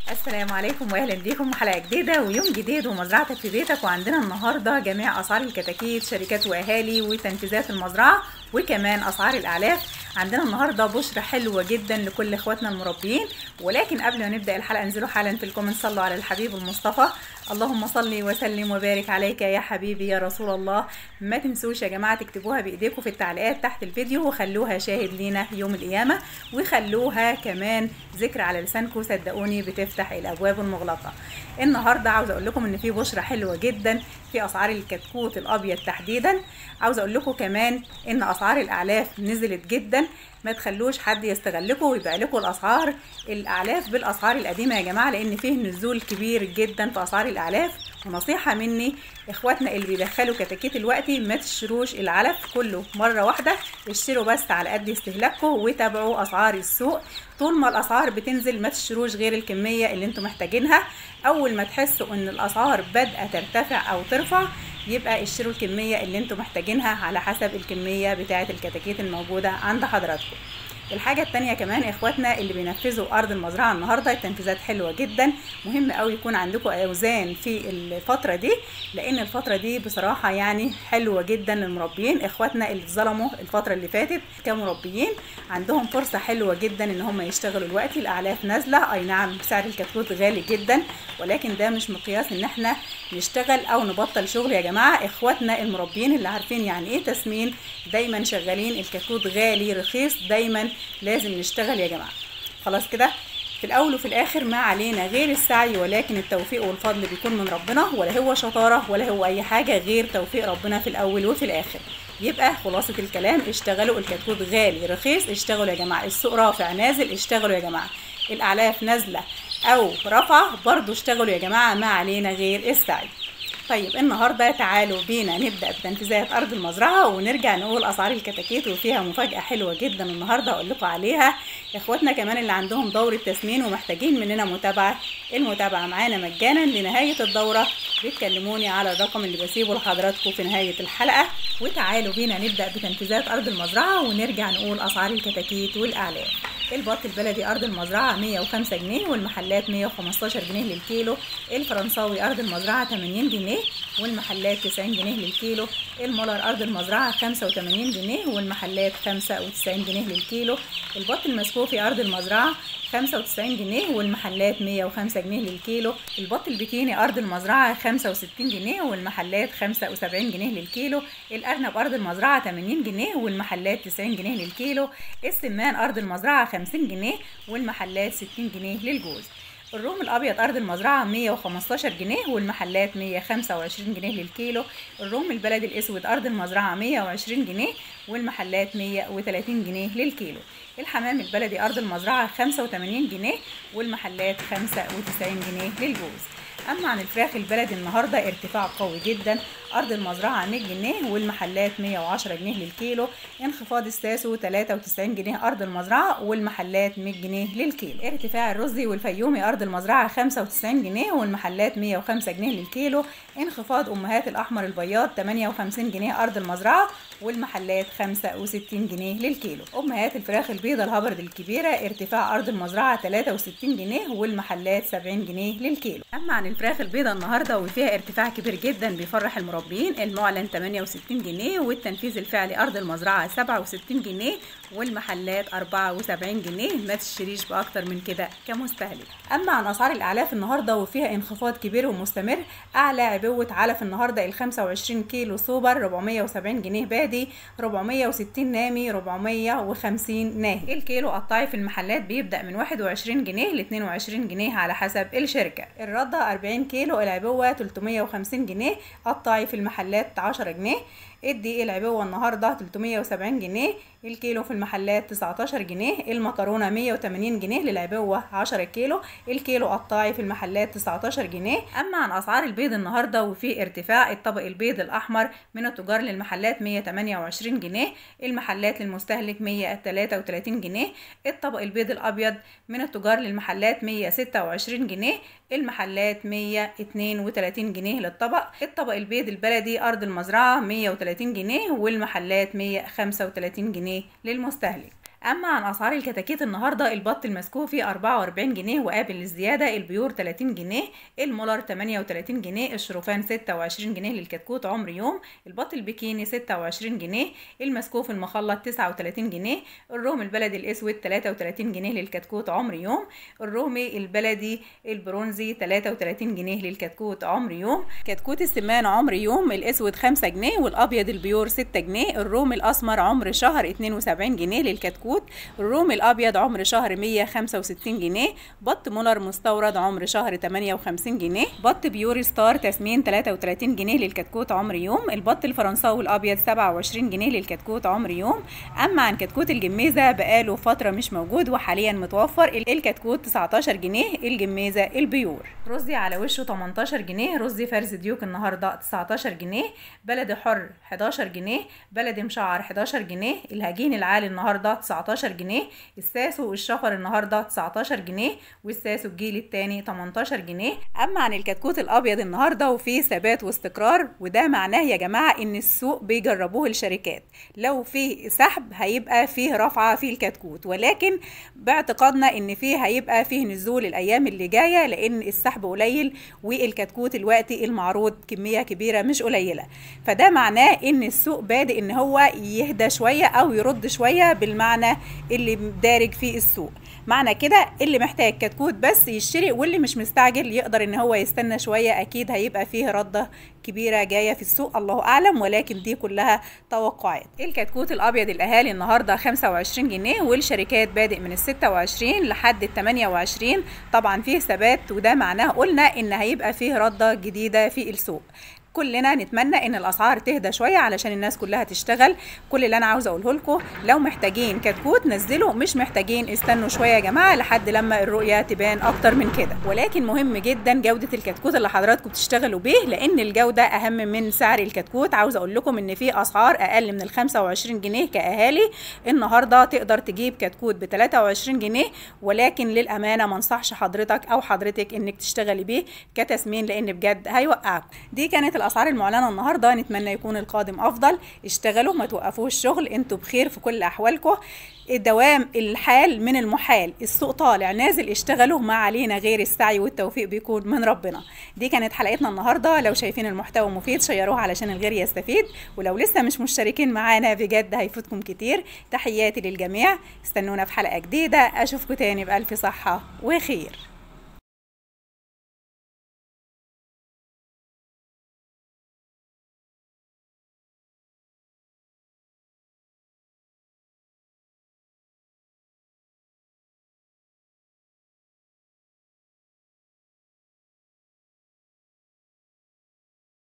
السلام عليكم واهلا بيكم حلقه جديده ويوم جديد ومزرعتك في بيتك وعندنا النهارده جميع اسعار الكتاكيت شركات واهالي وتنفيذات المزرعه وكمان اسعار الاعلاف عندنا النهارده بشرة حلوه جدا لكل اخواتنا المربيين ولكن قبل ما نبدا الحلقه انزلوا حالا في الكومنت صلوا على الحبيب المصطفى اللهم صل وسلم وبارك عليك يا حبيبي يا رسول الله ما تنسوش يا جماعه تكتبوها بايديكم في التعليقات تحت الفيديو وخلوها شاهد لينا يوم القيامه وخلوها كمان ذكر على لسانكم صدقوني بتفتح الابواب المغلقه النهارده عاوزه اقول لكم ان في بشرة حلوه جدا في اسعار الكتكوت الابيض تحديدا عاوزه اقول لكم كمان ان اسعار الاعلاف نزلت جدا ما تخلوش حد يستغلكم ويبيع لكم الاسعار الاعلاف بالاسعار القديمه يا جماعه لان فيه نزول كبير جدا في اسعار الاعلاف ونصيحه مني اخواتنا اللي بيدخلوا كتاكيت دلوقتي ما تشتروش العلف كله مره واحده اشتروا بس على قد استهلاككم وتابعوا اسعار السوق طول ما الاسعار بتنزل ما تشتروش غير الكميه اللي انتم محتاجينها اول ما تحسوا ان الاسعار بادئه ترتفع او ترفع يبقى اشتروا الكميه اللي انتم محتاجينها على حسب الكميه بتاعه الكتاكيت الموجوده عند حضراتكم الحاجة التانية كمان اخواتنا اللي بينفذوا ارض المزرعة النهاردة التنفيذات حلوة جدا مهم قوي يكون عندكم اوزان في الفترة دي لان الفترة دي بصراحة يعني حلوة جدا للمربيين اخواتنا اللي ظلموا الفترة اللي فاتت كمربيين عندهم فرصة حلوة جدا ان هم يشتغلوا الوقت الاعلاف نازلة اي نعم سعر الكتكوت غالي جدا ولكن ده مش مقياس ان احنا نشتغل او نبطل شغل يا جماعة اخواتنا المربيين اللي عارفين يعني ايه تسمين دايما شغالين الكتكوت غالي رخيص دايما لازم نشتغل يا جماعه خلاص كده في الاول وفي الاخر ما علينا غير السعي ولكن التوفيق والفضل بيكون من ربنا ولا هو شطاره ولا هو اي حاجه غير توفيق ربنا في الاول وفي الاخر يبقى خلاصه الكلام اشتغلوا الكتكوت غالي رخيص اشتغلوا يا جماعه السوق رافع نازل اشتغلوا يا جماعه الاعلاف نازله او رفع برضو اشتغلوا يا جماعه ما علينا غير السعي طيب النهارده تعالوا بينا نبدا بتنفيذات ارض المزرعه ونرجع نقول اسعار الكتاكيت وفيها مفاجاه حلوه جدا النهارده اقول لكم عليها اخواتنا كمان اللي عندهم دوره تسمين ومحتاجين مننا متابعه المتابعه معانا مجانا لنهايه الدوره بتكلموني على الرقم اللي بسيبه لحضراتكم في نهايه الحلقه وتعالوا بينا نبدا بتنفيذات ارض المزرعه ونرجع نقول اسعار الكتاكيت والاعلاف البط البلدي ارض المزرعه 105 جنيه والمحلات 115 جنيه للكيلو الفرنساوي ارض المزرعه 80 جنيه والمحلات 90 جنيه للكيلو المولر ارض المزرعه 85 جنيه والمحلات 95 جنيه للكيلو البط المسكوفي ارض المزرعه 95 جنيه والمحلات 105 جنيه للكيلو البط البكيني ارض المزرعه 65 جنيه والمحلات 75 جنيه للكيلو الارنب ارض المزرعه 80 جنيه والمحلات 90 جنيه للكيلو السمان ارض المزرعه 50 جنيه والمحلات 60 جنيه للجوز الروم الابيض ارض المزرعه 115 جنيه والمحلات 125 جنيه للكيلو الروم البلدي الاسود ارض المزرعه 120 جنيه والمحلات 130 جنيه للكيلو الحمام البلدي ارض المزرعه 85 جنيه والمحلات 95 جنيه للجوز اما عن الفراخ البلدي النهارده ارتفاع قوي جدا ارض المزرعه 100 جنيه والمحلات 110 جنيه للكيلو انخفاض الساسو 93 جنيه ارض المزرعه والمحلات 100 جنيه للكيلو ارتفاع الرزي والفيومي ارض المزرعه 95 جنيه والمحلات 105 جنيه للكيلو انخفاض امهات الاحمر البياض 58 جنيه ارض المزرعه والمحلات 65 جنيه للكيلو امهات الفراخ البيضاء الهبرد الكبيره ارتفاع ارض المزرعه 63 جنيه والمحلات 70 جنيه للكيلو اما عن الفراخ البيضاء النهارده وفيها ارتفاع كبير جدا بيفرح المربيين المعلن 68 جنيه والتنفيذ الفعلي ارض المزرعه 67 جنيه والمحلات 74 جنيه ما تشتريش باكتر من كده كمستهلك اما عن اسعار الاعلاف النهارده وفيها انخفاض كبير ومستمر اعلى عبوه علف النهارده ال 25 كيلو سوبر 470 جنيه بادي 460 نامي 450 ناهي الكيلو قطاعي في المحلات بيبدا من 21 جنيه ل 22 جنيه على حسب الشركه الرده 40 كيلو العبوه 350 جنيه قطاعي في المحلات 10 جنيه ادي العبوه النهارده 370 جنيه الكيلو في المحلات 19 جنيه المكرونه 180 جنيه للعبوه 10 كيلو الكيلو قطاعي في المحلات 19 جنيه اما عن اسعار البيض النهارده وفي ارتفاع الطبق البيض الاحمر من التجار للمحلات 128 جنيه المحلات للمستهلك 133 جنيه الطبق البيض الابيض من التجار للمحلات 126 جنيه المحلات 132 جنيه للطبق الطبق البيض البلدي ارض المزرعه 130 جنيه والمحلات 135 جنيه للمستهلك اما عن اسعار الكتاكيت النهارده البط المسكوفي 44 جنيه وقابل للزياده البيور 30 جنيه المولر 38 جنيه الشروفان 26 جنيه للكتكوت عمر يوم البط البكيني 26 جنيه المسكوف المخلط 39 جنيه الروم البلدي الاسود 33 جنيه للكتكوت عمر يوم الرومي البلدي البرونزي 33 جنيه للكتكوت عمر يوم كتكوت السمان عمر يوم الاسود 5 جنيه والابيض البيور 6 جنيه الروم الاسمر عمر شهر 72 جنيه للكتكوت الروم الابيض عمر شهر 165 جنيه بط مولر مستورد عمر شهر 58 جنيه بط بيوري ستار تسمين 33 جنيه للكتكوت عمر يوم البط الفرنساوي الابيض 27 جنيه للكتكوت عمر يوم اما عن كتكوت الجميزه بقاله فتره مش موجود وحاليا متوفر الكتكوت 19 جنيه الجميزه البيور رزي على وشه 18 جنيه رز فرز ديوك النهارده 19 جنيه بلدي حر 11 جنيه بلدي مشعر 11 جنيه الهجين العالي النهارده 19 جنيه الساسو والشفر النهارده 19 جنيه والساسو الجيل التاني 18 جنيه اما عن الكتكوت الابيض النهارده وفي ثبات واستقرار وده معناه يا جماعه ان السوق بيجربوه الشركات لو في سحب هيبقى فيه رفعه في الكتكوت ولكن باعتقادنا ان فيه هيبقى فيه نزول الايام اللي جايه لان السحب قليل والكتكوت الوقتي المعروض كميه كبيره مش قليله فده معناه ان السوق بادئ ان هو يهدى شويه او يرد شويه بالمعنى اللي دارج في السوق معنى كده اللي محتاج كتكوت بس يشتري واللي مش مستعجل يقدر ان هو يستنى شويه اكيد هيبقى فيه رده كبيره جايه في السوق الله اعلم ولكن دي كلها توقعات الكتكوت الابيض الاهالي النهارده 25 جنيه والشركات بادئ من ال 26 لحد ال 28 طبعا فيه ثبات وده معناه قلنا ان هيبقى فيه رده جديده في السوق كلنا نتمنى ان الاسعار تهدى شويه علشان الناس كلها تشتغل كل اللي انا عاوزه اقوله لكم لو محتاجين كتكوت نزلوا مش محتاجين استنوا شويه يا جماعه لحد لما الرؤيه تبان اكتر من كده ولكن مهم جدا جوده الكتكوت اللي حضراتكم بتشتغلوا بيه لان الجوده اهم من سعر الكتكوت عاوزه اقول لكم ان في اسعار اقل من ال 25 جنيه كاهالي النهارده تقدر تجيب كتكوت ب 23 جنيه ولكن للامانه ما انصحش حضرتك او حضرتك انك تشتغلي بيه كتسمين لان بجد هيوقعك دي كانت الاسعار المعلنه النهارده نتمنى يكون القادم افضل اشتغلوا ما توقفوش الشغل انتوا بخير في كل احوالكم الدوام الحال من المحال السوق طالع نازل اشتغلوا ما علينا غير السعي والتوفيق بيكون من ربنا دي كانت حلقتنا النهارده لو شايفين المحتوى مفيد شيروه علشان الغير يستفيد ولو لسه مش مشتركين معانا بجد هيفوتكم كتير تحياتي للجميع استنونا في حلقه جديده اشوفكم تاني بالف صحه وخير